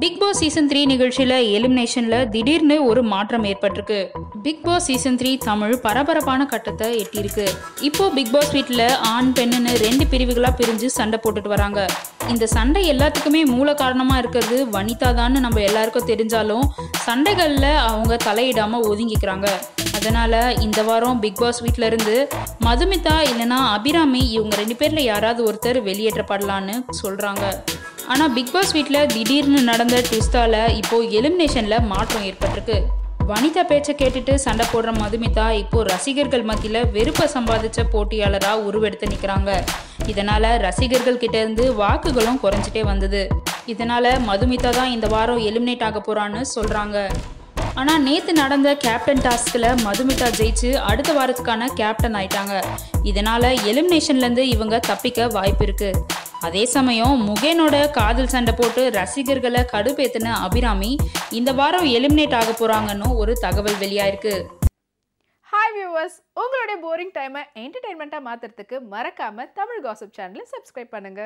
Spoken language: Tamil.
பிக் பாஸ் சீசன் த்ரீ நிகழ்ச்சியில எலிமினேஷன்ல திடீர்னு ஒரு மாற்றம் ஏற்பட்டிருக்கு Bigg Boss season three Tamil பரபரப்பான கட்டத்தை எட்டியிருக்கு இப்போ பிக் பாஸ் வீட்டில் ஆண் பெண்ணுன்னு ரெண்டு பிரிவுகளா பிரிஞ்சு சண்டை போட்டுட்டு வராங்க இந்த சண்டை எல்லாத்துக்குமே மூல காரணமா இருக்கிறது வனிதா தான் நம்ம எல்லாருக்கும் தெரிஞ்சாலும் சண்டைகள்ல அவங்க தலையிடாம ஒதுங்கிக்கிறாங்க அதனால இந்த வாரம் பிக் பாஸ் வீட்ல இருந்து மதுமிதா இல்லைன்னா அபிராமி இவங்க ரெண்டு பேர்ல யாராவது ஒருத்தர் வெளியேற்றப்படலான்னு சொல்றாங்க ஆனா பிக் பாஸ் வீட்ல திடீர்னு நடந்த ட்விஸ்டால இப்போ எலிமினேஷன்ல மாற்றம் ஏற்பட்டிருக்கு வனிதா பேச்சை கேட்டுட்டு சண்டை போடுற மதுமிதா இப்போ ரசிகர்கள் மத்தியில வெறுப்பை சம்பாதிச்ச போட்டியாளரா உருவெடுத்து நிக்கிறாங்க இதனால ரசிகர்கள் கிட்ட இருந்து வாக்குகளும் குறைஞ்சிட்டே வந்தது இதனால மதுமிதா தான் இந்த வாரம் எலிமினேட் ஆக போறான்னு சொல்றாங்க ஆனா நேத்து நடந்த கேப்டன் டாஸ்க்ல மதுமிதா ஜெயிச்சு அடுத்த வாரத்துக்கான கேப்டன் ஆயிட்டாங்க இதனால எலிமினேஷன்ல இருந்து இவங்க தப்பிக்க வாய்ப்பு இருக்கு அதே சமயம் முகேனோட காதல் சண்டை போட்டு ரசிகர்களை கடுப்பேத்தின அபிராமி இந்த வாரம் எலிமினேட் ஆக போறாங்கன்னு ஒரு தகவல் வெளியாயிருக்கு ஹாய் வியூவர்ஸ் உங்களுடைய போரிங் டைமை என்டர்டைன்மெண்ட்டாக மாற்றுறதுக்கு மறக்காமல் தமிழ் காசிப் சேனலை சப்ஸ்கிரைப் பண்ணுங்கள்